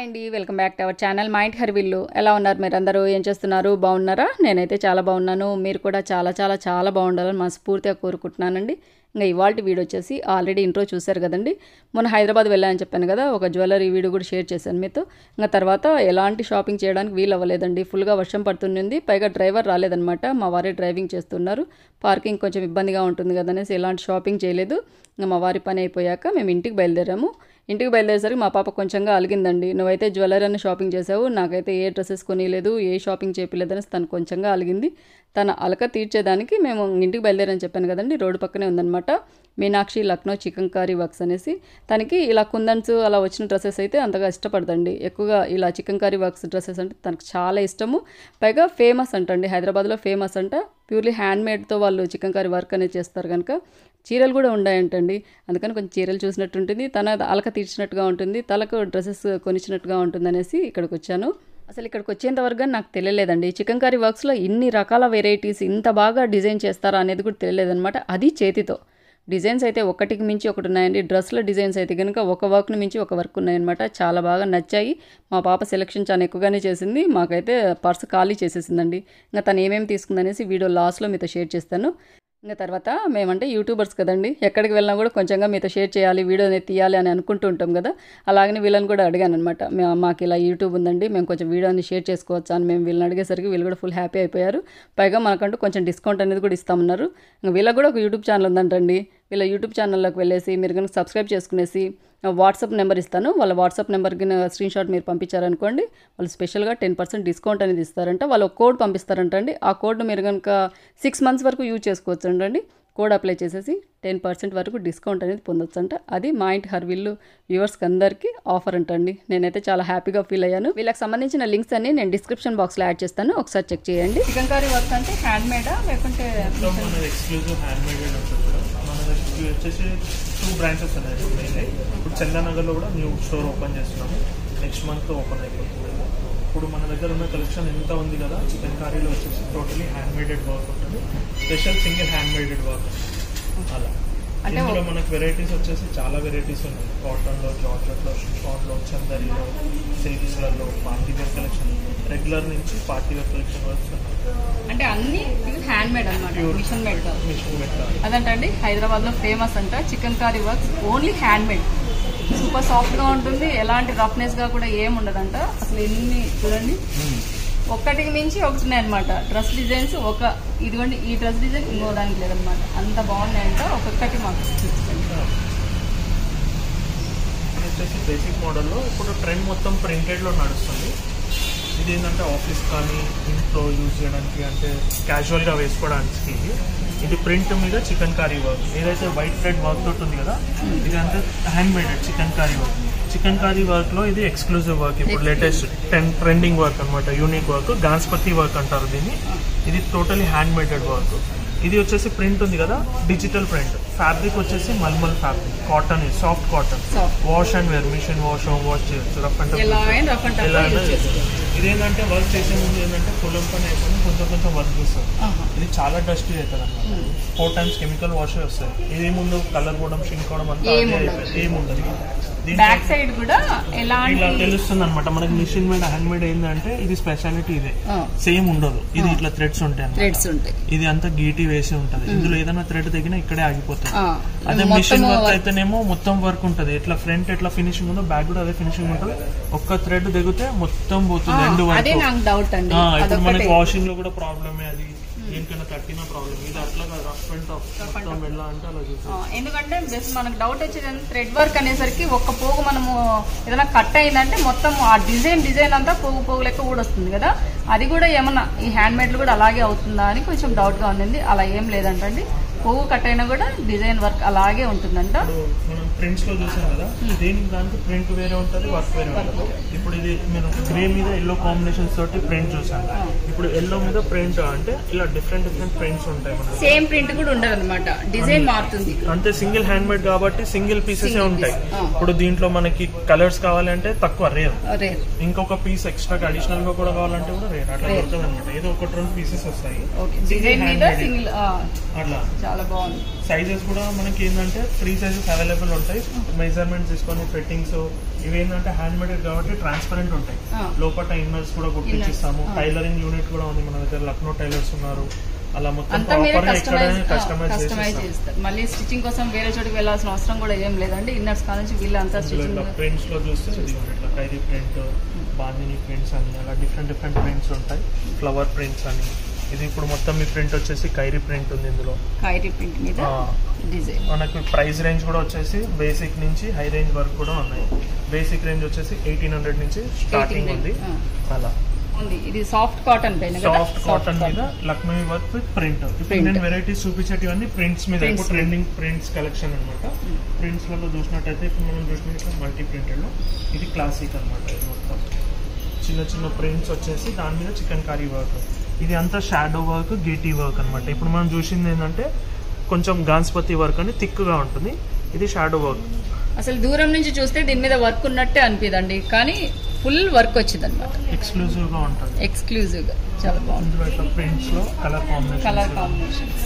అండి welcome back to our channel మైండ్ హర్విల్లు ఎలా ఉన్నారు మీరు అందరూ ఏం చేస్తున్నారు బాగున్నారా నేనైతే చాలా బాగున్నాను మీరు కూడా చాలా చాలా చాలా బాగుండాలని మనస్ఫూర్తిగా కోరుకుంటున్నానండి ఇంకా ఇవాళ వీడియో వచ్చేసి ఆల్రెడీ ఇంట్రో చూశారు కదండి మొన్న హైదరాబాద్ వెళ్ళానని చెప్పాను కదా ఒక జ్యువెలరీ వీడియో కూడా షేర్ చేశాను మీతో ఇంకా తర్వాత ఎలాంటి షాపింగ్ చేయడానికి వీలు అవ్వలేదండి ఫుల్గా వర్షం పడుతుంది పైగా డ్రైవర్ రాలేదనమాట మా వారే డ్రైవింగ్ చేస్తున్నారు పార్కింగ్ కొంచెం ఇబ్బందిగా ఉంటుంది కదనేసి ఎలాంటి షాపింగ్ చేయలేదు ఇంకా మా వారి పని అయిపోయాక మేము ఇంటికి బయలుదేరాము ఇంటికి బయలుదేరేసరికి మా పాప కొంచెంగా అలిగిందండి నువ్వైతే జ్యువెలరీ అని షాపింగ్ చేసావు నాకైతే ఏ డ్రెస్సెస్ కొనిలేదు ఏ షాపింగ్ చేయలేదని తను కొంచెంగా అలిగింది తన అలక తీర్చేదానికి మేము ఇంటికి బయలుదేరని చెప్పాను కదండి రోడ్డు పక్కనే ఉందన్నమాట Meenakshi Lucknow chicken curry works అనేసి తనకి ఇలా కుందన్స్ అలా వచ్చిన డ్రెస్సెస్ అయితే అంతగా ఇష్టపడదండి ఎక్కువగా ఇలా చికెన్ కర్రీ వర్క్స్ డ్రెస్సెస్ అంటే తనకు చాలా ఇష్టము పైగా ఫేమస్ అంటండి హైదరాబాద్లో ఫేమస్ అంట ప్యూర్లీ హ్యాండ్ మేడ్తో వాళ్ళు చికెన్ కర్రీ వర్క్ అనేది చేస్తారు కనుక చీరలు కూడా ఉన్నాయంటండి అందుకని కొంచెం చీరలు చూసినట్టు ఉంటుంది తన అలక తీర్చినట్టుగా ఉంటుంది తలకు డ్రెస్సెస్ కొనిచ్చినట్టుగా ఉంటుంది అనేసి ఇక్కడికి వచ్చాను అసలు ఇక్కడికి వచ్చేంత వరకు నాకు తెలియలేదండి చికెన్ కర్రీ వర్క్స్లో ఇన్ని రకాల వెరైటీస్ ఇంత బాగా డిజైన్ చేస్తారా అనేది కూడా తెలియలేదన్నమాట అది చేతితో డిజైన్స్ అయితే ఒకటికి మించి ఒకటి ఉన్నాయండి డ్రెస్ల డిజైన్స్ అయితే కనుక ఒక వర్క్ని మించి ఒక వర్క్ ఉన్నాయన్నమాట చాలా బాగా నచ్చాయి మా పాప సెలెక్షన్ చాలా ఎక్కువగానే చేసింది మాకైతే పర్స్ ఖాళీ చేసేసిందండి ఇంకా తను ఏమేమి తీసుకుందనేసి వీడియో లాస్ట్లో మీతో షేర్ చేస్తాను ఇంకా తర్వాత మేమంటే యూట్యూబర్స్ కదండి ఎక్కడికి వెళ్ళినా కూడా కొంచెంగా మీతో షేర్ చేయాలి వీడియో అనేది తీయాలి అని అనుకుంటూ ఉంటాం కదా అలాగని వీళ్ళని కూడా అడిగాను అనమాట మాకు ఇలా యూట్యూబ్ ఉందండి మేము కొంచెం వీడియోని షేర్ చేసుకోవచ్చా అని మేము వీళ్ళని అడిగేసరికి వీళ్ళు కూడా ఫుల్ హ్యాపీ అయిపోయారు పైగా మనకంటూ కొంచెం డిస్కౌంట్ అనేది కూడా ఇస్తామన్నారు ఇంకా వీళ్ళకి కూడా ఒక యూట్యూబ్ ఛానల్ ఉందంటండి వీళ్ళ యూట్యూబ్ ఛానల్లోకి వెళ్ళేసి మీరు కనుక సబ్స్క్రైబ్ చేసుకునేసి వాట్సాప్ నెంబర్ ఇస్తాను వాళ్ళ వాట్సాప్ నెంబర్కి స్క్రీన్ షాట్ మీరు పంపించారనుకోండి వాళ్ళు స్పెషల్గా టెన్ పర్సెంట్ డిస్కౌంట్ అనేది ఇస్తారంట వాళ్ళు ఒక కోడ్ పంపిస్తారంట అండి ఆ కోడ్ మీరు కనుక సిక్స్ మంత్స్ వరకు యూజ్ చేసుకోవచ్చు అండి కోడ్ అప్లై చేసేసి టెన్ పర్సెంట్ వరకు డిస్కౌంట్ అనేది పొందొచ్చు అంట అది మా ఇంటి హర్విల్లు వ్యూవర్స్కి అందరికీ ఆఫర్ అంటండి నేనైతే చాలా హ్యాపీగా ఫీల్ అయ్యాను వీళ్ళకి సంబంధించిన లింక్స్ అన్ని నేను డిస్క్రిప్షన్ బాక్స్లో యాడ్ చేస్తాను ఒకసారి చెక్ చేయండి చికెన్ కర్రీ వర్క్ అంటే హ్యాండ్ మేడా లేకుంటే మొత్తం మనది ఎక్స్క్లూజివ్ హ్యాండ్ మేడ్ ఉంటుంది మేడం మన దగ్గర వచ్చేసి టూ బ్రాంచెస్ ఉన్నాయి మెయిన్లీ ఇప్పుడు చందానగర్లో కూడా న్యూ స్టోర్ ఓపెన్ చేస్తున్నాము నెక్స్ట్ మంత్ ఓపెన్ అయిపోతుంది ఇప్పుడు మన దగ్గర ఉన్న కలెక్షన్ ఎంత ఉంది కదా చికెన్ కర్రీలో వచ్చేసి టోటలీ హ్యాండ్ మేడెడ్ వర్క్ ఉంటుంది special single hand made work అలా అంటే ఇందులో మనకు వెరైటీస్ వచ్చేసి చాలా వెరైటీస్ ఉన్నాయి కాటన్లో జార్జెట్లో షిఫాన్లో చందరిలో సిల్క్స్లలో పార్టీ వేర్ కలెక్షన్ రెగ్యులర్ నుంచి పార్టీ వేర్ కలెక్షన్ వరకు ఉన్నాయి అంటే అన్ని హ్యాండ్ మేడ్ అనమాట మిషన్ మేడ్ కాదు మిషన్ పెట్టాలి అదంటండి హైదరాబాద్లో ఫేమస్ అంట chicken curry works only hand made super సాఫ్ట్గా ఉంటుంది ఎలాంటి రఫ్నెస్గా కూడా ఏం ఉండదంట అసలు ఎన్ని చూడండి ఒక్కటికి మించి ఒకటి ఉన్నాయి అనమాట డ్రెస్ డిజైన్స్ ఒక ఇదిగోండి ఈ డ్రెస్ డిజైన్ ఇంకో దానికి లేదనమాట అంత బాగున్నాయంట ఒక్కొక్కటి మాకు చూపించండి ఇది వచ్చేసి బేసిక్ మోడల్లో ఇప్పుడు ట్రెండ్ మొత్తం ప్రింటెడ్లో నడుస్తుంది ఇది ఏంటంటే ఆఫీస్ కానీ ఇంట్లో యూజ్ చేయడానికి అంటే క్యాజువల్గా వేసుకోవడానికి ఇది ప్రింట్ మీద చికెన్ కర్రీ వర్క్ ఏదైతే వైట్ థ్రెడ్ వర్క్ తోటి ఉంది కదా ఇది అంటే hand made chicken curry work chicken chikankari వర్క్లో ఇది ఎక్స్క్లూజివ్ వర్క్ ఇప్పుడు లేటెస్ట్ టెన్ ట్రెండింగ్ వర్క్ అనమాట యూనిక్ వర్క్ గాన్స్పతి వర్క్ అంటారు దీన్ని ఇది టోటలీ హ్యాండ్ మేడెడ్ వర్క్ ఇది వచ్చేసి ప్రింట్ ఉంది కదా డిజిటల్ ప్రింట్ ఫ్యాబ్రిక్ వచ్చేసి mulmul fabric cotton soft cotton Soft. Wash and wear machine wash home wash చేయొచ్చు రఫ్ అండ్ ఎలా అయినా రఫ్ అండ్ ఎలా టఫ్ అయినా యూజ్ చేసుకోవచ్చు చేసుకోవచ్చు. ఇదేంటంటే వర్క్ చేసే ముందు ఏంటంటే పొలం పని అయిపోయి కొంచెం కొంచెం వర్క్ చేస్తాం ఆహా. ఇది చాలా డస్ట్ అవుతుంది అనమాట ఫోర్ టైమ్స్ కెమికల్ వాష్ వస్తాయి ఇది ముందు కలర్ పోవడం షింక్ అవడం అంతా ఏం అదే ఉండదు. అయిపోయింది. ఏముండదు దీంట్లో బ్యాక్ సైడ్ కూడా ఎలాంటి ఇలా తెలుస్తుంది అనమాట మనకి మిషన్ మేడ్ హ్యాండ్ మేడ్ ఏంటంటే ఇది స్పెషాలిటీ ఇదే ఆ. సేమ్ ఉండదు ఇది ఇట్లా థ్రెడ్స్ ఉంటాయి అన్నమాట. థ్రెడ్స్ ఉంటాయి ఇది అంతా గీటీ వేసి ఉంటది ఇందులో ఏదైనా థ్రెడ్ తగినా ఇక్కడే ఆగిపోతుంది ఆ, అదే మొత్తం మిషన్ వర్క్ work- అయితేనేమో మొత్తం వర్క్ ఉంటది ఎట్లా ఫ్రంట్ ఎట్లా ఫినిషింగ్ ఉందో బ్యాక్ కూడా అదే ఫినిషింగ్ ఉంటది ఒక్క థ్రెడ్ దిగితే మొత్తం పోతుంది ఆ, ఎండ్ అదే వరకు నాకు డౌట్ అండి ఆ, ఇప్పుడు అదొకటే మనకి వాషింగ్ లో కూడా ప్రాబ్లమే అది దేనికైనా తట్టిన ప్రాబ్లమ్ ఇది అట్లా కాదు రఫ్ అండ్ టఫ్ మొత్తం ఎలా అంటే అలా చూసి ఆ, ఎందుకంటే జస్ట్ మనకు డౌట్ వచ్చేది థ్రెడ్ వర్క్ అనేసరికి ఒక్క పోగు మనము ఏదైనా కట్ అయిందంటే మొత్తం ఆ డిజైన్ డిజైన్ అంతా పోగు పోగు లెక్క కూడా వస్తుంది కదా అది కూడా ఏమన్నా ఈ హ్యాండ్ మేడ్లు కూడా అలాగే అవుతుందా అని కొంచెం డౌట్ గా ఉంది అలా ఏం లేదంటండి పోగు కట్ అయినా కూడా డిజైన్ వర్క్ అలాగే ఉంటుందంట ఇప్పుడు మనం ప్రింట్స్ లో చూసాం కదా దేనికి దానికి ప్రింట్ వేరే ఉంటది వర్క్ వేరే ఉంటది ఇప్పుడు ఇది మీరు గ్రే మీద ఎల్లో కాంబినేషన్స్ తోటి ప్రింట్ చూసాం ఇప్పుడు ఎల్లో మీద ప్రింట్ అంటే ఇలా డిఫరెంట్ డిఫరెంట్ ప్రింట్స్ ఉంటాయి మనకి సేమ్ ప్రింట్ కూడా ఉండదు అనమాట డిజైన్ మారుతుంది అంతే సింగిల్ హ్యాండ్ మేడ్ కాబట్టి సింగిల్ పీసెస్ Single ఉంటాయి piece. ఆ. ఇప్పుడు దీంట్లో మనకి కలర్స్ కావాలంటే తక్కువ రేర్ రేర్ ఇంకొక పీస్ ఎక్స్ట్రా అడిషనల్ గా కూడా కావాలంటే కూడా రేర్ అట్లా Rare. దొరకదు అనమాట ఏదో ఒకటి రెండు పీసెస్ వస్తాయి ఓకే Single డిజైన్ మీద handmade. సింగిల్ అట్లా చాలా బాగుంది సైజెస్ కూడా మనకి ఏంటంటే త్రీ సైజెస్ అవైలబుల్ ఉంటాయి మెజర్మెంట్ తీసుకొని ఫిట్టింగ్స్ ఇవి ఏంటంటే హ్యాండ్ మేడెడ్ కాబట్టి ట్రాన్స్పరెంట్ ఉంటాయి ఆ. లోపల ఇన్నర్స్ కూడా కుట్టించిస్తాము Inners, ఆ. టైలరింగ్ యూనిట్ కూడా ఉంది మన దగ్గర లక్నో టైలర్స్ ఉన్నారు అలా మొత్తం అంతా మీరే ప్రాపర్ గా కస్టమైజ్ ఇక్కడ కస్టమైజ్ కస్టమైజ్ చేసి చేస్తారు మళ్ళీ స్టిచ్చింగ్ కోసం వేరే చోటికి వెళ్ళాల్సిన అవసరం కూడా ఏం లేదండి ఇన్నర్స్ కానుంచి వీళ్ళు అంతా స్టిచ్చింగ్ ఇట్లా ప్రింట్స్ లో చూస్తే ఇది ఇట్లా ఖైరీ ప్రింట్ బాందిని ప్రింట్స్ అని అలా డిఫరెంట్ డిఫరెంట్ ప్రింట్స్ ఉంటాయి ఫ్లవర్ ప్రింట్స్ అని ఇది ఇప్పుడు మొత్తం మీ ప్రింట్ వచ్చేసి ఖైరీ ప్రింట్ ఉంది ఇందులో ఖైరీ ప్రింట్ మీద ఆ. డిజైన్ మనకి ప్రైస్ రేంజ్ కూడా వచ్చేసి బేసిక్ నుంచి హై రేంజ్ వరకు కూడా ఉన్నాయి బేసిక్ రేంజ్ వచ్చేసి ఎయిటీన్ హండ్రెడ్ నుంచి స్టార్టింగ్ ఉంది అలా ఉంది ఇది సాఫ్ట్ కాటన్ పైన కదా? సాఫ్ట్ కాటన్ మీద లక్నో వర్క్ విత్ ప్రింట్ ఇప్పుడు Print. నేను వెరైటీస్ చూపించేటివన్నీ ప్రింట్స్ మీద Prints ఇప్పుడు ట్రెండింగ్ ప్రింట్స్ కలెక్షన్ అనమాట ప్రింట్స్ లలో చూసినట్టయితే ఇప్పుడు మనం చూసినట్టు మల్టీ ప్రింటెడ్ లో ఇది క్లాసిక్ అన్నమాట ఇది మొత్తం చిన్న చిన్న ప్రింట్స్ వచ్చేసి దాని మీద చికెన్ కర్రీ వర్క్ ఇది అంతా షాడో వర్క్ గేటీ వర్క్ అన్నమాట ఇప్పుడు మనం చూసింది ఏంటంటే కొంచెం గాన్స్పతి వర్క్ అని థిక్గా ఉంటుంది ఇది షాడో వర్క్ అసలు దూరం నుంచి చూస్తే దీని మీద వర్క్ ఉన్నట్టే అనిపిదండి కానీ ఫుల్ వర్క్ వచ్చింది అనమాట ఎక్స్క్లూజివ్ గా ఉంటుంది ఎక్స్క్లూజివ్ గా చాలా బాగుంది ఇందులో ఇట్లా ప్రింట్స్ లో కలర్ కాంబినేషన్ కలర్ కాంబినేషన్స్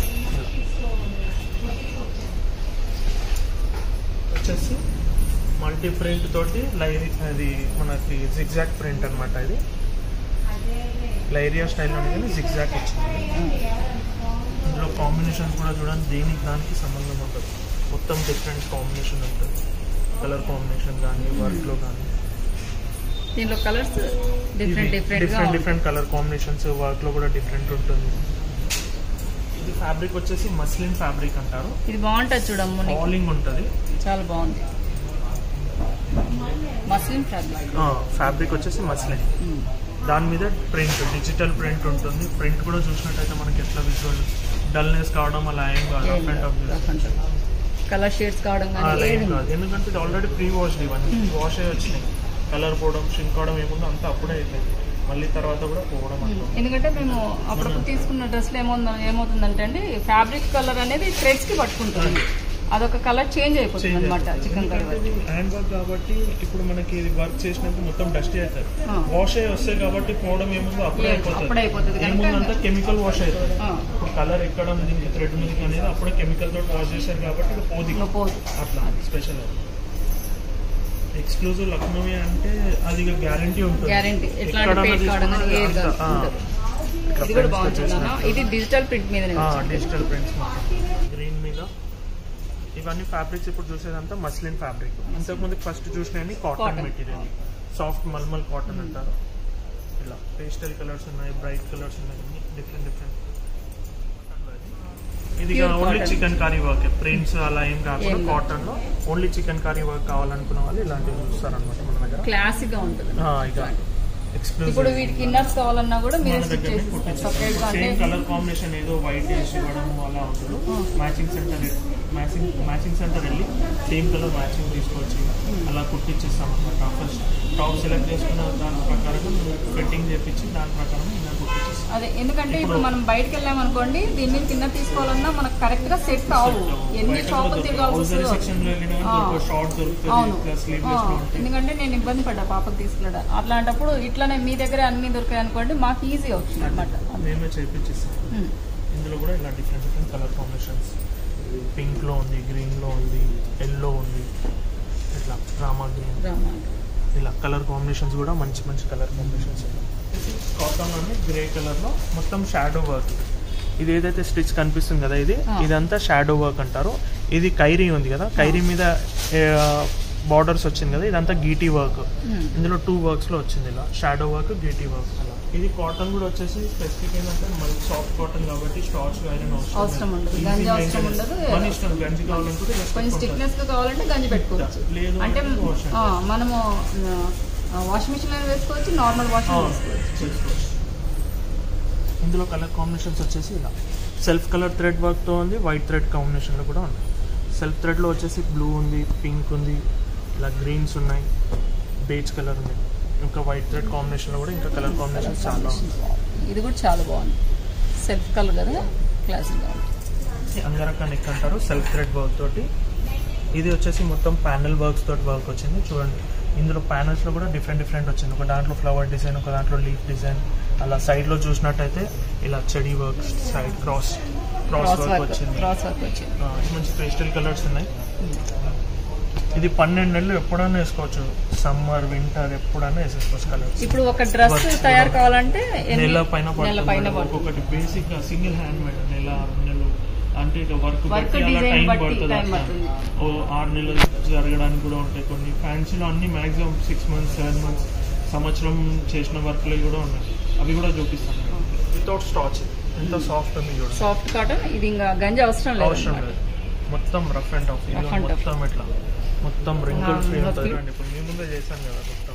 వచ్చేసి మల్టీ ప్రింట్ తోటి లైరి అది మనకి జిగ్జాక్ ప్రింట్ అన్నమాట ఇది లైరియా స్టైల్లో కానీ జిగ్జాక్ వచ్చింది ఇందులో కాంబినేషన్స్ కూడా చూడండి దేనికి దానికి సంబంధం ఉంటుంది మొత్తం డిఫరెంట్ కాంబినేషన్ ఉంటుంది కలర్ కాంబినేషన్ కానీ వర్క్లో కానీ దీనిలో కలర్స్ డిఫరెంట్ డిఫరెంట్ గా డిఫరెంట్ ఉంటాయి. డిఫరెంట్ కలర్ కాంబినేషన్స్ వర్క్లో కూడా డిఫరెంట్ ఉంటుంది ఇది ఫ్యాబ్రిక్ వచ్చేసి మస్లిన్ ఫ్యాబ్రిక్ అంటారు ఇది బాగుంటుంది చూడమ్మ నీకు. ఫాలింగ్ ఉంటుంది చాలా బాగుంది మస్లిన్ ఫ్యాబ్రిక్ ఫ్యాబ్రిక్ వచ్చేసి మస్లిన్ దాని మీద ప్రింట్ డిజిటల్ ప్రింట్ ఉంటుంది ప్రింట్ కూడా చూసినట్టయితే మనకి ఎట్లా విజువల్ డల్నెస్ కావడం అలా ఏం కాదు up and up colour shades కావడం కానీ అలా ఏం ఏది కాదు ఎందుకంటే ఇది ఆల్రెడీ ప్రీ వాష్డ్ ఇవన్నీ వాష్ అయ్యి వచ్చినాయి కలర్ పోవడం షింక్ అవడం ఏముందో అంతా అప్పుడే అవుతుంది మళ్ళీ తర్వాత కూడా పోవడం అట్లా ఎందుకంటే మేము అప్పుడప్పుడు తీసుకున్న డ్రెస్లో ఏమవుతుందో ఏమవుతుందంటే అండి ఫ్యాబ్రిక్ కలర్ అనేది థ్రెడ్స్ కి పట్టుకుంటుంది అదొక కలర్ చేంజ్ అయిపోతుంది చేంజ్ అనమాట చికెన్ కర్రీ హ్యాండ్ వర్క్ కాబట్టి ఇప్పుడు మనకి ఇది వర్క్ చేసినప్పుడు మొత్తం డస్టీ అవుతుంది ఆ. వాష్ అయ్యి వస్తాయి కాబట్టి పోవడం ఏముందో అప్పుడే లేదు, అప్పుడే అయిపోతుంది అయిపోతుంది కనుక- ఏముందంటే కెమికల్ వాష్ అవుతుంది ఇప్పుడు కలర్ ఎక్కడం దీనికి థ్రెడ్ మీదకి అనేది అప్పుడే కెమికల్ తోటి వాష్ చేశారు కాబట్టి ఇది పోది పోదు అట్లా స్పెషల్ ఎక్స్క్లూజివ్ లక్నోవి అంటే అది గ్యారంటీ ఉంటుంది గ్యారంటీ ఎట్లాంటి ఎక్కడన్నా పేట్ కావడం కానీ తీసుకున్నా ఏది అంత, ఆ, ఉండదు. ఇట్లా ఇది కూడా prints తో బాగుంటుంది అన్న. చేసినట్టు. ఇది డిజిటల్ ప్రింట్ మీద ఆ, డిజిటల్ ప్రింట్స్ గ్రీన్ మీద ఇవన్నీ ఫ్యాబ్రిక్స్ ఇప్పుడు చూసేదంతా మస్లిన్ ఫ్యాబ్రిక్ ఇంతకుముందు ఫస్ట్ చూసినవి cotton Cotton. Material soft mulmul cotton అంటారు ఇలా పేస్టల్ కలర్స్ ఉన్నాయి బ్రైట్ కలర్స్ ఉన్నాయి డిఫరెంట్ డిఫరెంట్ ఇది Pure only cotton. Chicken curry work prints అలా ఏం కాకుండా ఏం లేదు. కాటన్ లో ఓన్లీ చికెన్ కర్రీ వర్క్ కావాలనుకున్న వాళ్ళు ఇలాంటివి చూస్తారనమాట మన దగ్గర క్లాసిక్ గా ఉంటుంది ఆ, ఇక ఇప్పుడు ఎక్స్క్లూజివ్ వీటికి ఇన్నర్స్ కావాలన్నా కూడా మీరు మన స్టిచ్ దగ్గరనే చేసి కుట్టించేస్తాం. సపరేట్ గా అంటే సేమ్ కలర్ కాంబినేషన్ ఏదో వైట్ వేసి ఇవ్వడం అలా ఉండదు matching centre matching matching centre వెళ్ళి సేమ్ కలర్ మ్యాచింగ్ తీసుకొచ్చి అలా కుట్టించేస్తాం అనమాట ఫస్ట్ టాప్ సెలెక్ట్ చేసుకున్న దాని ప్రకారం ఫిట్టింగ్ చేపించి దాని ప్రకారం ఇలా కుట్టించేస్తాం అదే ఎందుకంటే ఇప్పుడు ఇప్పుడు- మనం బయటకు వెళ్ళాం అనుకోండి దీని మీద కింద తీసుకోవాలన్నా మనకు కరెక్ట్ గా సెట్ కావు ఎన్ని షాపులు తిరగాల్సి వస్తుందో సెక్షన్ లో వెళ్ళినా ఆ. షార్ట్ దొరుకుతుంది అవును ఇంకా ఆ, స్లీవ్లెస్ లో ఉంటాయి ఎందుకంటే నేను ఇబ్బంది పడ్డా పాపకు తీసుకున్నాడు అట్లాంటప్పుడు ఇట్లానే మీ దగ్గర అన్ని దొరికాయి అనుకోండి మాకు ఈజీ అవుతుంది అనమాట మేమే చేపించిస్తాం ఇందులో కూడా ఇలా different different colour combinations pink లో ఉంది గ్రీన్ లో ఉంది ఎల్లో ఉంది ఇట్లా రామా గ్రీన్ ఇలా కలర్ కాంబినేషన్స్ కూడా మంచి మంచి కలర్ కాంబినేషన్స్ కాటన్ లోనే గ్రే కలర్ లో మొత్తం షాడో వర్క్ ఇది ఏదైతే స్టిచ్ కనిపిస్తుంది కదా ఇది ఆ. ఇదంతా షాడో వర్క్ అంటారు ఇది కైరీ ఉంది కదా కైరీ మీద బార్డర్స్ వచ్చింది కదా ఇదంతా గీటీ వర్క్ ఇందులో టూ వర్క్స్ లో వచ్చింది ఇలా షాడో వర్క్ గేటీ వర్క్ అలా ఇది కాటన్ కూడా వచ్చేసి స్పెసిఫిక్ ఏంటంటే మనకి సాఫ్ట్ కాటన్ కాబట్టి స్టార్చ్ ఐరన్ అవసరం ఉండదు. Easy గంజి అవసరం maintenance. ఉండదు. మన ఇష్టం గంజి కావాలనుకుంటే just కొంచెం పెట్టుకోవచ్చు. స్టిక్నెస్ గా కావాలంటే గంజి పెట్టుకోవచ్చు లేదు అంటే అంటే wash ఆ, మనము వాషింగ్ మిషన్ లో వేసుకోవచ్చు నార్మల్ ఆ, వాషింగ్ వేసుకోవచ్చు చేసుకోవచ్చు ఇందులో కలర్ కాంబినేషన్స్ వచ్చేసి ఇలా సెల్ఫ్ కలర్ థ్రెడ్ వర్క్తో ఉంది వైట్ థ్రెడ్ కాంబినేషన్లో కూడా ఉంది సెల్ఫ్ థ్రెడ్లో వచ్చేసి బ్లూ ఉంది పింక్ ఉంది ఇలా గ్రీన్స్ ఉన్నాయి బేజ్ కలర్ ఉంది ఇంకా వైట్ థ్రెడ్ కాంబినేషన్లో కూడా ఇంకా కలర్ కాంబినేషన్స్ చాలా ఉంది ఇది కూడా చాలా బాగుంది సెల్ఫ్ కలర్ కదా క్లాసిక్ గా ఉంది అంగరక్క నెక్ అంటారు సెల్ఫ్ థ్రెడ్ వర్క్ తోటి ఇది వచ్చేసి మొత్తం ప్యానల్ వర్క్స్ తోటి వర్క్ వచ్చింది చూడండి ఇందులో panels లో కూడా డిఫరెంట్ డిఫరెంట్ వచ్చింది ఒక దాంట్లో ఫ్లవర్ డిజైన్ ఒక దాంట్లో లీఫ్ డిజైన్ అలా side లో చూసినట్టయితే ఇలా చెడీ work side cross cross cross work work వచ్చింది క్రాస్ వర్క్ వచ్చింది ఆ, మంచి పేస్టల్ కలర్స్ ఉన్నాయి ఇది పన్నెండు నెలలు ఎప్పుడైనా వేసుకోవచ్చు సమ్మర్ వింటర్ ఎప్పుడైనా వేసేసుకోవచ్చు కలర్స్ ఇప్పుడు ఒక డ్రెస్ Works తయారు కూడా. కావాలంటే ఎన్ని- నెల పైన నెల పడుతుంది పైన మేడం. పడుతుంది ఒక్కొక్కటి బేసిక్ గా సింగిల్ హ్యాండ్ మేడ్ నెల రెండు నెలలు అంటే ఇక వర్క్ Work బట్టి అలా design టైం బట్టి పడుతుంది time అట్లా. పడుతుంది. ఓ ఆరు నెలలు జరగడానికి కూడా ఉంటాయి కొన్ని ఫ్యాన్సీలో అన్ని maximum six months seven months సంవత్సరం చేసిన వర్క్లు కూడా ఉన్నాయి అవి కూడా చూపిస్తాను వితౌట్ స్టాచ్ ఎంత సాఫ్ట్ ఉంది చూడండి సాఫ్ట్ కాటన్ ఇది ఇంకా గంజి అవసరం లేదు అవసరం అన్నమాట. లేదు మొత్తం rough and tough Rough and tough. మొత్తం ఇట్లా మొత్తం రింకిల్ ఆ, ఫ్రీ ఇంకా ఉంటుంది free. చూడండి ఇప్పుడు మీ ముందే చేశాను కదా మొత్తం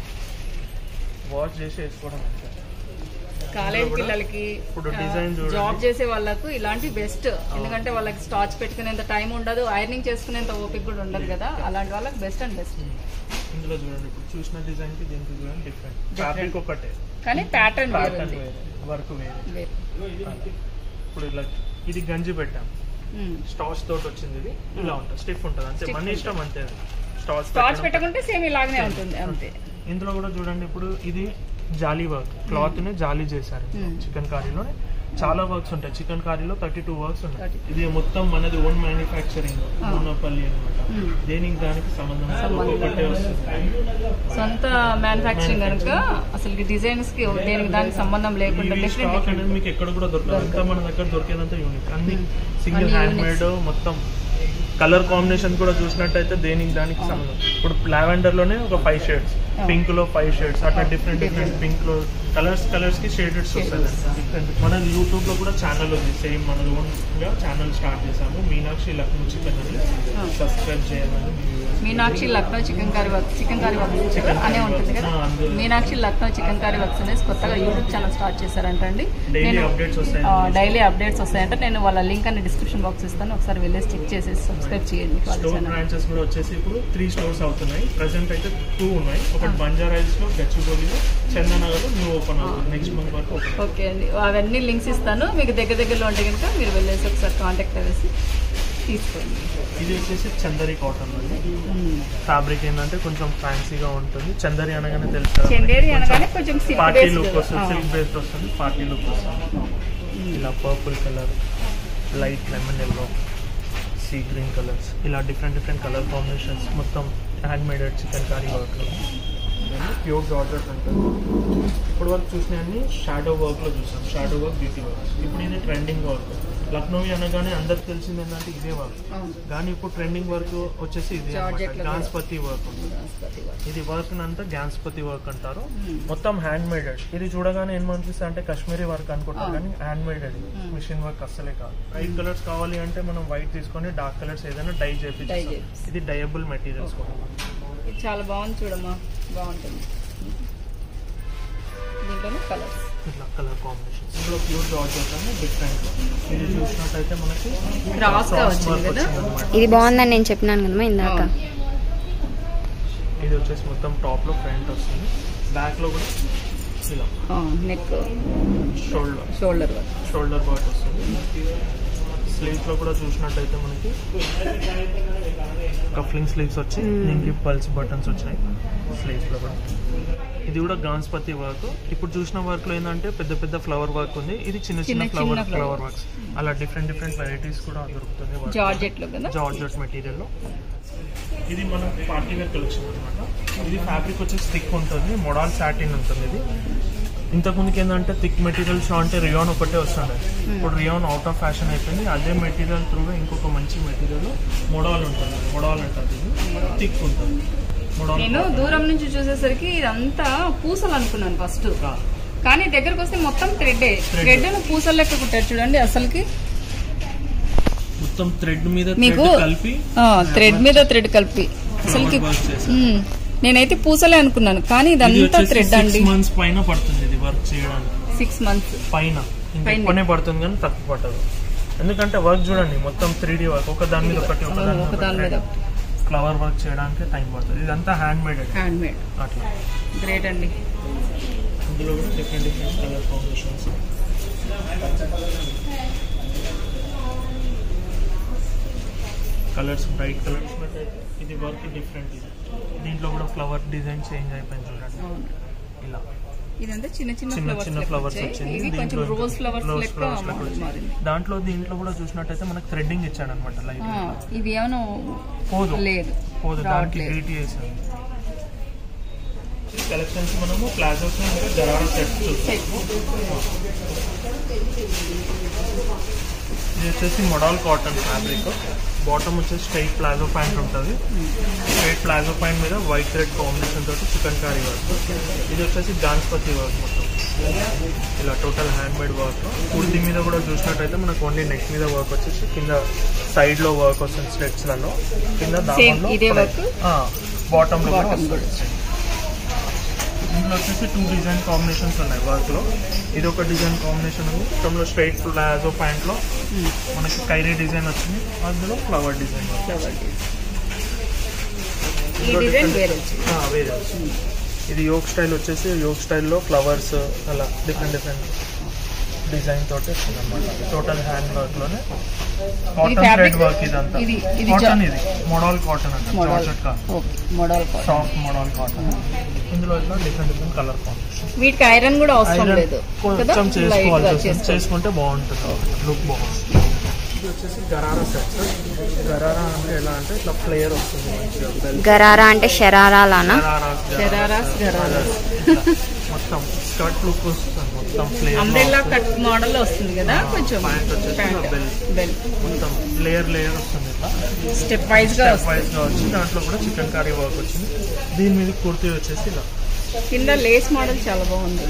వాష్ చేసి వేసుకోవడం అంతే. కాలేజ్ కూడా పిల్లలకి ఇప్పుడు design చూడండి. జాబ్ చేసే వాళ్ళకు ఇలాంటి బెస్ట్ ఎందుకంటే వాళ్ళకి స్టార్చ్ పెట్టుకునేంత టైం ఉండదు ఐరనింగ్ చేసుకునేంత ఓపిక కూడా ఉండదు కదా అలాంటి వాళ్ళకి బెస్ట్ అండ్ బెస్ట్ ఇందులో చూడండి ఇప్పుడు చూసిన డిజైన్ కి దీనికి చూడండి డిఫరెంట్ ఫ్యాబ్రిక్ ఒకటే కానీ ప్యాటర్న్ వేరు ప్యాటర్న్ ఉంది వేరే వర్క్ వేరే వేరు. ఇప్పుడు ఇలా ఇది గంజి పెట్టాం ఉమ్. స్టాచ్ తోటి వచ్చింది ఇది ఇలా ఉంటుంది స్టిఫ్ ఉంటుంది అంతే Stiff మన ఉంటుంది. ఇష్టం అంతే స్టాచ్ స్టార్చ్ పెట్టకుంటే సేమ్ ఇలాగనే ఉంటుంది అంతే ఇందులో కూడా చూడండి ఇప్పుడు ఇది జాలీ వర్క్ క్లాత్ ని జాలీ చేశారు Hmm. చికెన్ కర్రీలో చాలా వర్క్స్ ఉంటాయి చికెన్ కర్రీలో థర్టీ టూ వర్క్స్ ఉంటాయి 32. ఇది మొత్తం మనది ఓన్ మ్యానుఫ్యాక్చరింగ్ మోనోపల్లి అనమాట Hmm. దేనికి దానికి సంబంధం లేదు. సంబంధం ఒక్కొక్కటే వస్తుంది సొంత మ్యానుఫ్యాక్చరింగ్ కనుక అసలు డిజైన్స్ కి దేనికి దానికి సంబంధం లేకుండా ఇవి డిఫరెంట్ స్టాక్ అనేది మీకు ఎక్కడ కూడా దొరకదు అంతా మన దగ్గర దొరికేదంతా యూనిక్ అన్ని సింగిల్ అన్ని హ్యాండ్ మేడ్ మొత్తం కలర్ కాంబినేషన్ కూడా చూసినట్టయితే దేనికి దానికి సంబంధం ఇప్పుడు లావెండర్ లోనే ఒక ఫైవ్ షేడ్స్ ఆ. పింక్ లో ఫైవ్ షేడ్స్ అట్లా ఆ, డిఫరెంట్ డిఫరెంట్ different. పింక్ లో కలర్స్ కలర్స్ కి షేడెడ్స్ వస్తాయి డిఫరెంట్ మన యూట్యూబ్ లో కూడా ఛానల్ ఉంది సేమ్ మన ఓన్ గా ఛానల్ స్టార్ట్ చేసాము మీనాక్షి లక్నో చికెన్ అని ఆ. సబ్స్క్రైబ్ చేయాలని మీ viewers. Meenakshi Lucknow chicken curry work chicken curry work Chicken అనే curry ఉంటుంది works. కదా ఆ, అందులో. Meenakshi Lucknow chicken curry works అనేసి కొత్తగా యూట్యూబ్ ఛానల్ స్టార్ట్ చేశారంటండి డైలీ అప్డేట్స్ వస్తాయి డైలీ అప్డేట్స్ వస్తాయంటే నేను వాళ్ళ లింక్ అని డిస్క్రిప్షన్ బాక్స్ ఇస్తాను ఒకసారి వెళ్ళేసి చెక్ చేసేసి సబ్స్క్రైబ్ చేయండి వాళ్ళ స్టోర్ ఛానల్ బ్రాంచెస్ కూడా వచ్చేసి ఇప్పుడు త్రీ స్టోర్స్ అవుతున్నాయి ప్రజెంట్ అయితే టూ ఉన్నాయి ఒకటి బంజారా హిల్స్ లో గచ్చిబౌలిలో చందనగర్ లో న్యూ ఓపెన్ అవుతుంది నెక్స్ట్ మంత్ వరకు open. ఓకే అండి అవన్నీ లింక్స్ ఇస్తాను మీకు దగ్గర దగ్గరలో ఉంటే కనుక మీరు వెళ్ళేసి ఒకసారి కాంటాక్ట్ అయ్యేసి తీసుకోండి ఇది వచ్చేసి చందరి కాటన్ అండి ఫ్యాబ్రిక్ ఏంటంటే కొంచెం ఫ్యాన్సీగా ఉంటుంది చందరి అనగానే తెలుసు కదా చందేరి మనకి. అనగానే కొంచెం కొంచెం సిల్క్ పార్టీ బేస్డ్ లుక్ వస్తుంది సిల్క్ బేస్డ్ వస్తుంది పార్టీ లుక్ వస్తుంది ఇలా purple colour light lemon yellow sea green colours ఇలా డిఫరెంట్ డిఫరెంట్ కలర్ కాంబినేషన్స్ మొత్తం hand made chicken curry work pure georgette ఉంటుంది ఇప్పుడు వరకు చూసినవన్నీ షాడో వర్క్ లో చూసాం షాడో వర్క్ బ్యూటీ వర్క్ ఇప్పుడు ఇది ట్రెండింగ్ వర్క్ లక్నోవి అనగానే అందరికి తెలిసింది ఏంటంటే ఇదే వర్క్ అవును కానీ ఇప్పుడు ట్రెండింగ్ వర్క్ వచ్చేసి ఇది Georgette లో గాన్స్పతి వర్క్ ఉంటుంది ఇది వర్క్ అంతా గ్యాన్స్పతి వర్క్ అంటారు మొత్తం హ్యాండ్ మేడెడ్ ఇది చూడగానే ఏం అనిపిస్తుంది అంటే కాశ్మీరీ వర్క్ అనుకుంటారు Ah. కానీ హ్యాండ్ మేడెడ్ మిషన్ వర్క్ అస్సలే కాదు బ్రైట్ కలర్స్ కావాలి అంటే మనం వైట్ తీసుకొని డార్క్ కలర్స్ ఏదైనా డై Dye చేపించి చేపిస్తాం. ఇది డయబుల్ మెటీరియల్స్ కూడా ఇది చాలా బాగుంది చూడమ్మా బాగుంటుంది దీంట్లోనే కలర్స్ ఇట్లా కలర్ కాంబినేషన్స్ ఇందులో ప్యూర్ జార్జెట్ అని డిఫరెంట్ ఇది చూసినట్టయితే మనకి Cross గా cross వచ్చింది work కదా? వచ్చిందన్నమాట. ఇది బాగుందని నేను చెప్పినాను కదమ్మా ఇందాక ఇది వచ్చేసి మొత్తం టాప్ లో ఫ్రంట్ వస్తుంది బ్యాక్ లో కూడా ఇలా neck shoulder shoulder work shoulder part వస్తుంది స్లీవ్స్ లో కూడా చూసినట్టయితే మనకి కఫ్లింగ్ స్లీవ్స్ వచ్చి దీనికి పల్స్ బటన్స్ వచ్చినాయి స్లీవ్స్ లో కూడా ఇది కూడా గాన్స్పతి వర్క్ ఇప్పుడు చూసిన వర్క్ లో ఏంటంటే పెద్ద పెద్ద ఫ్లవర్ వర్క్ ఉంది ఇది చిన్న చిన్న చిన్న ఫ్లవర్ చిన్న flower. ఫ్లవర్ వర్క్స్ అలా డిఫరెంట్ డిఫరెంట్ వెరైటీస్ కూడా దొరుకుతుంది work. జార్జెట్ లో కదా జార్జెట్ మెటీరియల్ లో ఇది మన పార్టీ వేర్ కలెక్షన్ అనమాట ఇది ఫ్యాబ్రిక్ వచ్చేసి థిక్ ఉంటుంది మొడాల్ సాటిన్ ఉంటుంది ఇది ఇంతకు ముందుకి ఏంటంటే థిక్ మెటీరియల్స్ అంటే రియాన్ ఒకటే వస్తుండే ఇప్పుడు రియాన్ అవుట్ ఆఫ్ ఫ్యాషన్ అయిపోయింది అదే మెటీరియల్ త్రూగా ఇంకొక మంచి మెటీరియల్ మొడాల్ ఉంటుంది మొడాల్ అంటుంది ఇది థిక్ ఉంటుంది మొడాల్ నేను దూరం నుంచి చూసేసరికి ఇదంతా పూసలు అనుకున్నాను ఫస్ట్ కానీ దగ్గరకు వస్తే మొత్తం థ్రెడ్ Thread. థ్రెడ్ పూసలు లెక్క కుట్టారు చూడండి అసలుకి మొత్తం థ్రెడ్ మీద మీకు thread కలిపి థ్రెడ్ మీద థ్రెడ్ కలిపి అసలుకి Flower work చేశారు. మ్మ్. నేనైతే పూసలే అనుకున్నాను కానీ ఇది ఇదంతా వచ్చేసి థ్రెడ్ అండి సిక్స్ మంత్స్ పైన పడుతుంది ఇది వర్క్ చేయడానికి సిక్స్ మంత్స్ పైన ఇంకా పైన. ఎక్కువనే పడుతుంది కానీ తక్కువ పట్టదు ఎందుకంటే వర్క్ చూడండి మొత్తం త్రీ డి వర్క్ ఒక దాని మీద ఒకటి ఒక దాని ఒక దాని మీద మీద ఫ్లవర్ వర్క్ చేయడానికి టైం పడుతుంది ఇదంతా హ్యాండ్ మేడ్ హ్యాండ్ మేడ్ అట్లా గ్రేట్ అండి ఇందులో కూడా different different colour combinations colours bright colours ఇది వర్క్ డిఫరెంట్ ఇది దీంట్లో కూడా ఫ్లవర్ డిజైన్ చేంజ్ అయిపోయింది చూడండి అవును. ఇలా ఇదంతా చిన్న చిన్న చిన్న ఫ్లవర్స్ చిన్న లెక్క ఫ్లవర్స్ వచ్చాయి. వచ్చింది ఇవి కొంచెం దీంట్లో రోజ్ ఫ్లవర్స్ రోజ్ లెక్క ఫ్లవర్స్ లెక్క మోడల్ వచ్చింది. మారింది దాంట్లో దీంట్లో కూడా చూసినట్టయితే మనకు థ్రెడ్డింగ్ ఇచ్చాడు అనమాట లైట్ ఆ, ఇవి ఏమైనా పోదు లేదు పోదు దానికి రావట్లేదు ఎయిటీ వేసాను కలెక్షన్స్ మనము ప్లాజోస్ మీద గరారా సెట్ చూస్తాము ఇది వచ్చేసి మొడాల్ కాటన్ ఫ్యాబ్రిక్ బాటమ్ వచ్చేసి స్ట్రైట్ ప్లాజో ప్యాంట్ ఉంటుంది స్ట్రైట్ ప్లాజో ప్యాంట్ మీద వైట్ థ్రెడ్ కాంబినేషన్ తోటి చికెన్ కర్రీ వర్క్ ఇది వచ్చేసి గాన్స్పతి వర్క్ మొత్తం ఇలా total hand made work kurti మీద కూడా చూసినట్టయితే మనకు ఓన్లీ నెక్ మీద వర్క్ వచ్చేసి కింద సైడ్ లో వర్క్ వస్తుంది స్ట్రెచ్లలో కింద దామన్లో ఇదే work? బాటమ్ లో కూడా Bottom కూడా వస్తుంది ఇందులో వచ్చేసి టూ డిజైన్ కాంబినేషన్స్ ఉన్నాయి వర్క్ లో ఇది ఒక డిజైన్ కాంబినేషన్ ఉంది మొత్తంలో స్ట్రైట్ ప్లాజో ప్యాంట్ లో మనకి కైరీ డిజైన్ వచ్చింది అందులో ఫ్లవర్ డిజైన్ ఫ్లవర్ ఈ డిజైన్ వేరే వచ్చింది వేరే వచ్చింది ఇది యోగ్ స్టైల్ వచ్చేసి యోగ్ స్టైల్లో ఫ్లవర్స్ అలా డిఫరెంట్ డిఫరెంట్ డిజైన్ తోటి వచ్చింది అనమాట టోటల్ హ్యాండ్ వర్క్ లోనే కాటన్ fabric? థ్రెడ్ వర్క్ ఇదంతా ఇది- ఇది కాటన్ జా- ఇది మోడల్ కాటన్ అంట మోడల్ జార్జెట్ కాదు okay modal cotton soft modal cotton ఇందులో ఇట్లా డిఫరెంట్ డిఫరెంట్ కలర్ కాంబినేషన్ వీటికి ఐరన్ కూడా అవసరం ఐరన్ లేదు కదా కొంచెం లైట్ చేసుకోవాల్సి గా వస్తుంది చేసుకోవాలి చేసుకుంటే బాగుంటుంది లుక్ బాగుంటుంది ఇది వచ్చేసి గరారా సెట్ గరారా అంటే ఎలా అంటే ఇట్లా ఫ్లేయర్ వస్తుంది మంచిగా bell గరారా అంటే షరారా లానా గరారాస్ గరారాస్, గరారాస్. ఇట్లా మొత్తం స్కర్ట్ లుక్ వస్తుంది మొత్తం ఫ్లేయర్ అంబ్రెల్లా కట్ మోడల్ వస్తుంది కదా కొంచెం ప్యాంట్ వచ్చేసి ప్యాంట్ బెల్ బెల్ మొత్తం లేయర్ లేయర్ వస్తుంది ఇట్లా స్టెప్ వైజ్ గా స్టెప్ వస్తుంది వైజ్ గా వచ్చి దాంట్లో కూడా చికెన్ కర్రీ వర్క్ వచ్చింది దీని మీద కుర్తీ వచ్చేసి ఇలా కింద లేస్ మోడల్ చాలా బాగుంది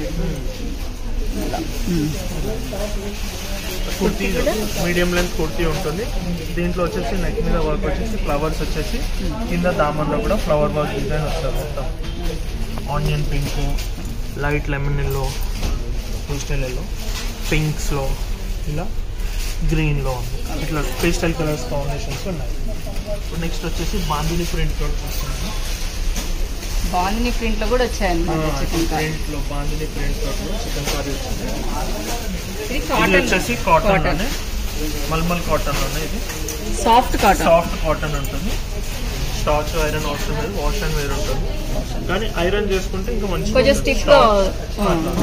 కుర్తీ మీడియం లెంత్ కుర్తీ ఉంటుంది దీంట్లో వచ్చేసి నెక్ మీద వర్క్ వచ్చేసి ఫ్లవర్స్ వచ్చేసి కింద దామన్లో కూడా ఫ్లవర్ వర్క్ డిజైన్ వస్తుంది మొత్తం onion pink light lemon yellow pastel yellow పింక్స్లో ఇలా గ్రీన్లో ఉంది ఇట్లా పేస్టల్ కలర్స్ కాంబినేషన్స్ ఉన్నాయి నెక్స్ట్ వచ్చేసి బాందిని ప్రింట్ తోటి చూస్తున్నాను బాగుంది ప్రింట్ లో కూడా వచ్చాయన్నమాట చికెన్ కర్రీ ప్రింట్లో బాందిని ప్రింట్ తోటి చికెన్ కర్రీ వచ్చింది ఇది ఇది కాటన్ వచ్చేసి కాటన్ లోనే మల్మల్ కాటన్ లోనే ఇది సాఫ్ట్ కాటన్ సాఫ్ట్ కాటన్ ఉంటుంది స్టాచ్ ఐరన్ అవసరం లేదు వాష్ అండ్ వేర్ ఉంటుంది కానీ ఐరన్ చేసుకుంటే ఇంకా మంచి కొంచెం స్టిక్ బాగుంది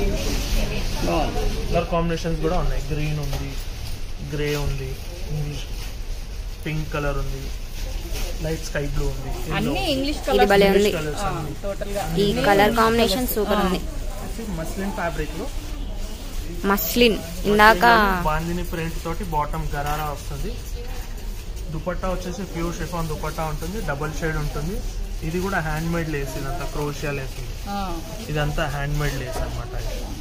కలర్ కాంబినేషన్స్ కూడా ఉన్నాయి గ్రీన్ ఉంది గ్రే ఉంది పింక్ కలర్ ఉంది లైట్ స్కై బ్లూ ఉంది అన్ని ఇంగ్లీష్ ఇది భలే ఉంది కలర్స్ టోటల్ గా ఈ కలర్ కాంబినేషన్ సూపర్ ఉంది మస్లిన్ ఫ్యాబ్రిక్ లో మస్లిన్ ఇందాక బాందిని ప్రింట్ తోటి బాటమ్ గరారా వస్తుంది దుపట్టా వచ్చేసి ప్యూర్ షిఫాన్ దుపట్టా ఉంటుంది డబుల్ షేడ్ ఉంటుంది ఇది కూడా హ్యాండ్ మేడ్ లేస్ ఇదంతా క్రోషియా లేస్ ఉంది ఇదంతా హ్యాండ్ మేడ్ లేస్ అనమాట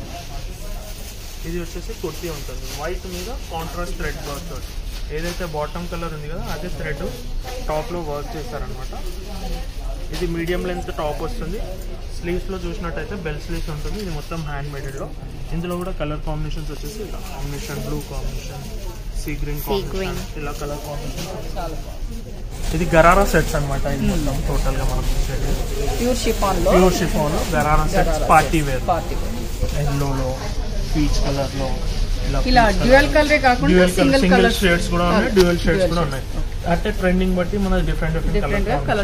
ఇది వచ్చేసి కుర్తీ ఉంటుంది వైట్ మీద కాంట్రాస్ట్ థ్రెడ్ వర్క్ తోటి ఏదైతే బాటమ్ కలర్ ఉంది కదా అదే థ్రెడ్ టాప్ లో వర్క్ చేస్తారనమాట ఇది మీడియం లెంత్ టాప్ వస్తుంది స్లీవ్స్ లో చూసినట్టయితే బెల్ స్లీవ్స్ ఉంటుంది ఇది మొత్తం హ్యాండ్ మేడెడ్ లో ఇందులో కూడా కలర్ కాంబినేషన్స్ వచ్చేసి ఇలా combination blue combination sea green combination ఇలా కలర్ కాంబినేషన్ ఇది గరారా సెట్స్ అనమాట ఇది మొత్తం టోటల్ గా మనం చూసేది ప్యూర్ షిఫాన్ లో ప్యూర్ షిఫాన్ లో gharara sets party wear party ఎల్లోలో పీచ్ కలర్ లో ఇలా డ్యూయల్ కలరే కాకుండా dual single single colour shades కూడా ఉన్నాయి డ్యూయల్ షేడ్స్ కూడా ఉన్నాయి అంటే ట్రెండింగ్ బట్టి మన డిఫరెంట్ డిఫరెంట్ డిఫరెంట్ గా కలర్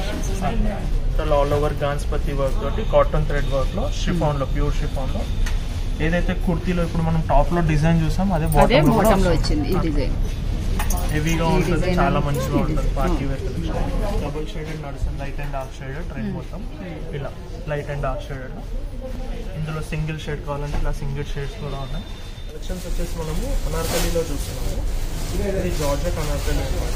కలర్ ఆల్ ఓవర్ గాన్స్పతి వర్క్ తోటి కాటన్ థ్రెడ్ వర్క్ లో షిఫాన్ లో ప్యూర్ షిఫాన్ లో ఏదైతే కుర్తీలో ఇప్పుడు మనం టాప్ లో డిజైన్ చూసాం అదే అదే బాటమ్ లో కూడా బాటమ్ లో వచ్చింది ఈ డిజైన్ హెవీగా ఈ ఉంటుంది design చాలా అనేది మంచిగా ఈ ఉంటుంది design. Party wear double shaded నడుస్తుంది light and dark shaded trend మొత్తం ఇలా లైట్ అండ్ డార్క్ షేడెడ్ ఇందులో సింగిల్ షేడ్ కావాలంటే ఇలా సింగిల్ షేడ్స్ కూడా ఉన్నాయి కలెక్షన్స్ వచ్చేసి మనము అనార్కలీలో చూస్తున్నాము ఇది జార్జెట్ అనార్కలీ అనమాట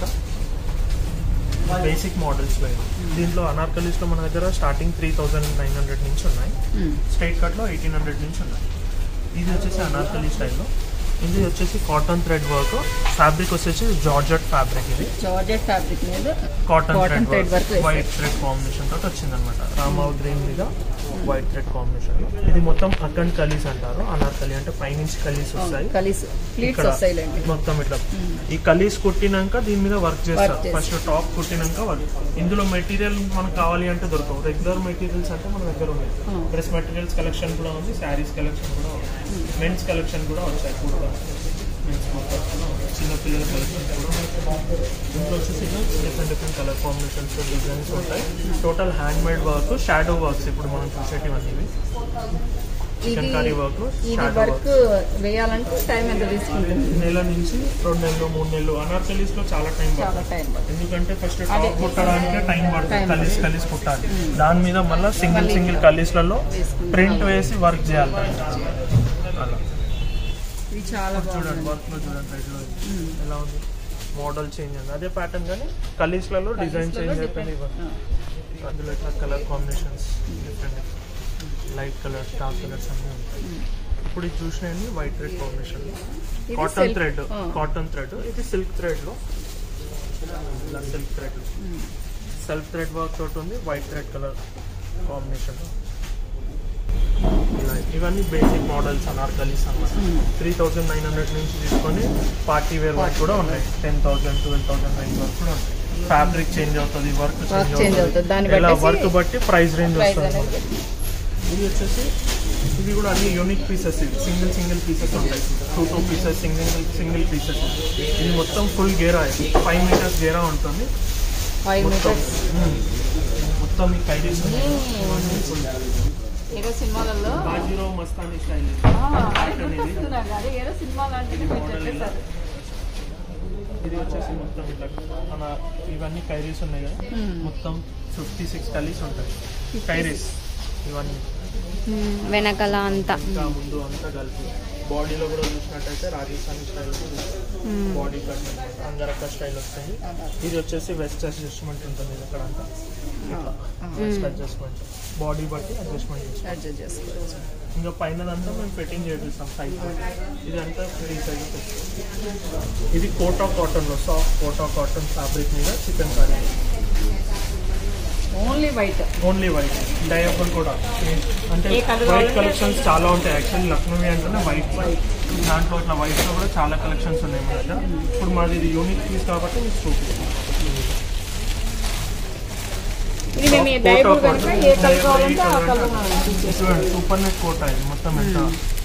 బేసిక్ మోడల్స్ లో ఇది దీంట్లో అనార్కలీస్ లో మన దగ్గర starting three thousand nine hundred నుంచి ఉన్నాయి స్ట్రైట్ కట్ లో ఎయిటీన్ హండ్రెడ్ నుంచి ఉన్నాయి ఇది వచ్చేసి అనార్కలీ స్టైల్లో ఇది వచ్చేసి కాటన్ థ్రెడ్ వర్క్ ఫ్యాబ్రిక్ వచ్చేసి జార్జెట్ ఫ్యాబ్రిక్ ఇది జార్జెట్ ఫ్యాబ్రిక్ మీద cotton Cotton thread thread work work వేశారు. వైట్ థ్రెడ్ కాంబినేషన్ తోటి వచ్చిందనమాట రామావ్ గ్రీన్ మీద వైట్ థ్రెడ్ కాంబినేషన్ ఇది మొత్తం అకండ్ కలీస్ అంటారు అనార్కలి అంటే పైనుంచి కలీస్ వస్తాయి కలిస్ ప్లీట్స్ ఇక్కడ వస్తాయిలేండి మొత్తం ఇట్లా ఈ కలీస్ కుట్టినాక దీని మీద వర్క్ చేస్తారు చేస్తారు. ఫస్ట్ టాప్ కుట్టినాక వర్క్ ఇందులో మెటీరియల్ మనకు కావాలి అంటే దొరకవు రెగ్యులర్ మెటీరియల్స్ అంటే మన దగ్గర ఉన్నాయి డ్రెస్ మెటీరియల్స్ కలెక్షన్ కూడా ఉంది శారీస్ కలెక్షన్ కూడా ఉంది మెన్స్ కలెక్షన్ కూడా వచ్చాయి కూడా మెన్స్ కుర్తాస్ కూడా ఉన్నాయి. చిన్న పిల్లల కలెక్షన్ కూడా ఉన్నాయి. ఇందులో వచ్చేసి ఇలా different different colour combinations designs ఉంటాయి total hand made work shadow works ఇప్పుడు మనం చూసేటివన్నీ ఇవి చికెన్ కర్రీ వర్క్ ఇది షాడో వర్క్ వర్క్ వేయాలంటే టైం ఎంత తీసుకుంటుంది నెల నుంచి రెండు నెలలు మూడు నెలలు అనార్కలీస్ లో చాలా టైం చాలా పడుతుంది టైం పడుతుంది ఎందుకంటే ఫస్ట్ అదే. టాప్ కుట్టడానికి టైం పడుతుంది Time కలిసి కలిసి కుట్టాలి దాని మీద మళ్ళీ సింగిల్ సింగిల్ కలీస్లలో వేసుకుంటాం. ప్రింట్ వేసి వర్క్ చేయాలి అలా ఇది చాలా చూడండి బాగుంది వర్క్ లో చూడండి red లో ఇది. ఎలా ఉంది మోడల్ చేంజ్ అయింది అదే ప్యాటర్న్ కానీ కలీస్లలో డిజైన్ చేంజ్ అయిపోయింది వర్క్ అందులో ఇట్లా colour combinations different light colours dark colours అన్నీ ఉంటాయి ఇప్పుడు ఇది చూసినాయండి వైట్ రెడ్ కాంబినేషన్ ఇది కాటన్ silk. థ్రెడ్ ఆ. కాటన్ థ్రెడ్ ఇది సిల్క్ థ్రెడ్ లో ఇలా silk thread self thread work తోటి ఉంది వైట్ థ్రెడ్ కలర్ కాంబినేషన్ ఇలా ఇవన్నీ బేసిక్ మోడల్స్ అనార్కలీస్ అన్నమాట త్రీ థౌజండ్ నైన్ హండ్రెడ్ నుంచి తీసుకొని పార్టీ వేర్ వరకు కూడా ఉన్నాయి ten thousand twelve thousand range వరకు కూడా ఉంటాయి ఫ్యాబ్రిక్ చేంజ్ అవుతుంది వర్క్ Work change అవుతుంది. దాన్ని ఇలా బట్టేసి వర్క్ బట్టి ప్రైస్ రేంజ్ ప్రైస్ వస్తుంది అనేది ఇది వచ్చేసి ఇవి కూడా అన్ని యూనిక్ పీసెస్ ఇవి సింగిల్ సింగిల్ పీసెస్ ఉంటాయి two two pieces single single pieces ఇది మొత్తం ఫుల్ గేరా ఫైవ్ మీటర్స్ గేరా ఉంటుంది ఫైవ్ మొత్తం మీటర్స్ మ్మ్. మొత్తం ఈ కైడీస్ ఏదో సినిమాలలో బాజీరావు మస్తానీ స్టైల్ అదే ఏదో సినిమా లాంటిది మీరు చెప్పేశారు ఇది వచ్చేసి మొత్తం ఇట్లా మన ఇవన్నీ కైరీస్ ఉన్నాయి కదా మ్మ్. మొత్తం ఫిఫ్టీ సిక్స్ కలీస్ ఉంటాయి కైరీస్ ఇవన్నీ మ్మ్. వెనకాల అంతా ఇంకా ముందు అంతా కలిపి బాడీలో కూడా చూసినట్టయితే రాజస్థానీ స్టైల్ మ్మ్. బాడీ కట్ అంగరక్క స్టైల్ వస్తుంది ఇది వచ్చేసి వెస్ట్ అడ్జస్ట్మెంట్ ఉంటుంది ఇది ఇక్కడ అంతా వెస్ట్ అడ్జస్ట్మెంట్ బాడీ బట్టి అడ్జస్ట్మెంట్ చేస్తాం అడ్జస్ట్ చేసుకోవచ్చు ఇంకా పైన అంతా మేము ఫిట్టింగ్ చేపిస్తాం సైజ్ ఇది అంతా ఫ్రీ సైజ్ ఇది కోటా కాటన్లో సాఫ్ట్ కోటా కాటన్ ఫ్యాబ్రిక్ మీద chikankari only white only white dyeable కూడా అంటే ఏ colour వైట్ కావాలంటే కలెక్షన్స్ చాలా ఉంటాయి యాక్చువల్లీ లక్నోవి అంటేనే వైట్ దాంట్లో ఇట్లా వైట్లో కూడా చాలా కలెక్షన్స్ ఉన్నాయి మన దగ్గర ఇప్పుడు మాది ఇది యూనిక్ పీస్ కాబట్టి మీకు చూపిస్తాం ఇది మేము ఈ డైబుల్ కనుక ఏ కలర్ కావాలంటే ఆ కలర్ చూడండి సూపర్ నెట్ కోట ఇది మొత్తం ఎంత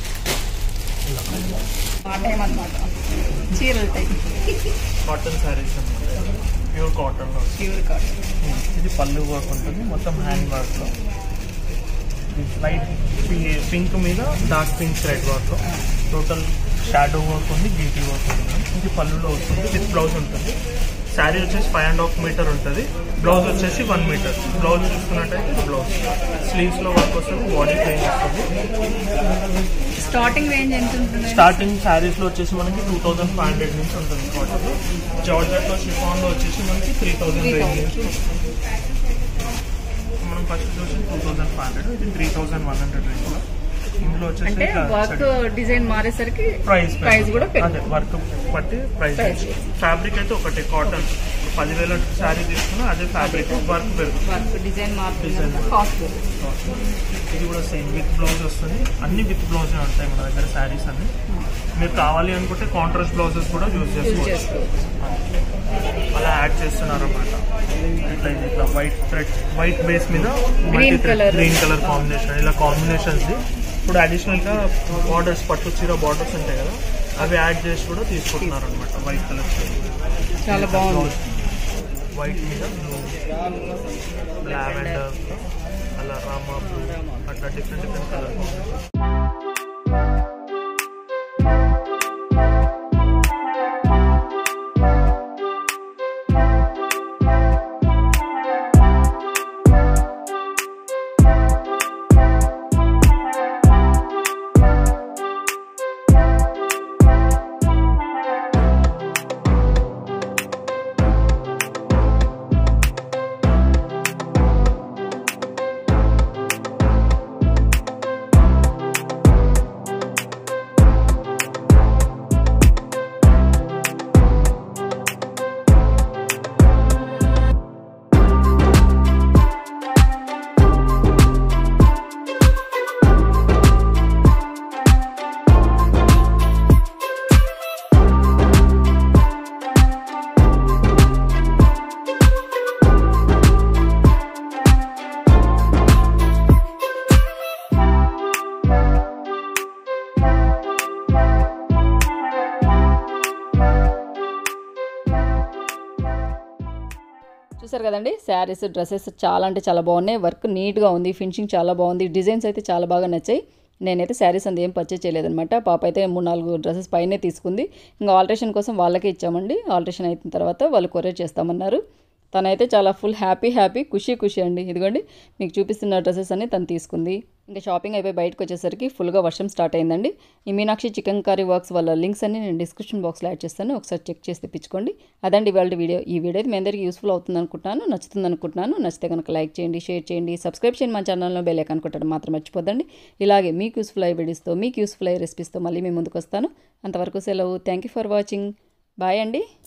ఆ టైం అనమాట చీరలు టైం కాటన్ శారీస్ అనమాట ప్యూర్ కాటన్లో ప్యూర్ కాటన్ ఇది పళ్ళు వర్క్ ఉంటుంది మొత్తం హ్యాండ్ వర్క్లో లైట్ పింక్ మీద dark pink thread work total shadow work ఉంది గీటీ వర్క్ ఉంటుంది ఇది పళ్ళులో వస్తుంది విత్ బ్లౌజ్ ఉంటుంది శారీ వచ్చేసి ఫైవ్ అండ్ హాఫ్ మీటర్ ఉంటుంది బ్లౌజ్ వచ్చేసి వన్ మీటర్ బ్లౌజ్ చూసుకున్నట్టయితే ఇది బ్లౌజ్ స్లీవ్స్లో వర్క్ వస్తుంది బాడీ ప్లేన్ వస్తుంది స్టార్టింగ్ రేంజ్ ఎంత ఉంటుంది స్టార్టింగ్ శారీస్లో వచ్చేసి మనకి టూ థౌసండ్ ఫైవ్ హండ్రెడ్ నుంచి ఉంటుంది కాటన్ జార్జెట్లో షిఫాన్లో వచ్చేసి మనకి త్రీ థౌసండ్ రేంజ్ నుంచి ఉంటుంది. మనం ఫస్ట్ చూసి టూ థౌసండ్ ఫైవ్ హండ్రెడ్ ఇది త్రీ థౌసండ్ వన్ హండ్రెడ్ రేంజ్లో ఇందులో వచ్చేసి అంటే ఇట్లా వర్క్ డిజైన్ మారేసరికి ప్రైస్ ప్రైస్ కూడా అదే పెరుగుతుంది వర్క్ బట్టి ప్రైస్ Price. ఫ్యాబ్రిక్ అయితే ఒకటి కాటన్ పదివేల శారీ తీసుకున్నా అదే ఫ్యాబ్రిక్ వర్క్ పెరుగుతుంది వర్క్ డిజైన్ మారుతుంది Design కాస్ట్ ఇది కూడా సేమ్ విత్ బ్లౌజ్ వస్తుంది అన్ని విత్ బ్లౌజే ఉంటాయి మన దగ్గర శారీస్ అన్ని మీరు కావాలి అనుకుంటే కాంట్రాస్ట్ బ్లౌజెస్ కూడా యూజ్ యూజ్ చేసుకోవచ్చు చేసుకోవచ్చు అలా యాడ్ చేస్తున్నారు అన్నమాట ఇట్లా ఇది ఇట్లా వైట్ థ్రెడ్ వైట్ బేస్ మీద Green colour. Green colour combination ఇలా కాంబినేషన్స్ ఇప్పుడు అడిషనల్ గా బార్డర్స్ పట్టు చీర బార్డర్స్ ఉంటాయి కదా అవి యాడ్ చేసి కూడా తీసుకుంటున్నారు అనమాట వైట్ కలర్ చాలా బాగుంది వైట్ మీద లావెండర్ అలా రామా బ్లూ అట్లా డిఫరెంట్ డిఫరెంట్ కలర్ చూసారు కదండి శారీస్ డ్రెస్సెస్ చాలా అంటే చాలా బాగున్నాయి వర్క్ నీట్గా ఉంది ఫినిషింగ్ చాలా బాగుంది డిజైన్స్ అయితే చాలా బాగా నచ్చాయి నేనైతే శారీస్ అంత ఏం పర్చేజ్ చేయలేదన్నమాట పాప అయితే మూడు నాలుగు డ్రెస్సెస్ పైనే తీసుకుంది ఇంకా ఆల్ట్రేషన్ కోసం వాళ్ళకే ఇచ్చామండి ఆల్ట్రేషన్ అయిన తర్వాత వాళ్ళు కొరియర్ చేస్తామన్నారు తనైతే చాలా ఫుల్ హ్యాపీ హ్యాపీ ఖుషి ఖుషి అండి ఇదిగోండి మీకు చూపిస్తున్న డ్రెస్సెస్ అన్ని తను తీసుకుంది ఇంకా షాపింగ్ అయిపోయి బయటకు వచ్చేసరికి ఫుల్గా వర్షం స్టార్ట్ అయిందండి ఈ మీనాక్షి చికెన్ కర్రీ వర్క్స్ వల్ల లింక్స్ అన్ని నేను డిస్క్రిప్షన్ బాక్స్లో యాడ్ చేస్తాను ఒకసారి చెక్ చేసి తెప్పించుకోండి అదండి ఇవాళ వీడియో ఈ వీడియో అయితే మీ అందరికీ యూస్ఫుల్ అవుతుంది అనుకుంటున్నాను నచ్చుతుంది అనుకుంటున్నాను నచ్చితే కనుక లైక్ చేయండి షేర్ చేయండి సబ్స్క్రైబ్ చేయండి మా ఛానల్లో బెల్ ఐకాన్ కొట్టడం మాత్రం మర్చిపోద్దండి ఇలాగే మీకు యూస్ఫుల్ అయ్యే వీడియోస్తో మీకు యూస్ఫుల్ అయ్యే రెసిపీస్తో మళ్ళీ మేము ముందుకు వస్తాను అంతవరకు సెలవు thank you for watching bye అండి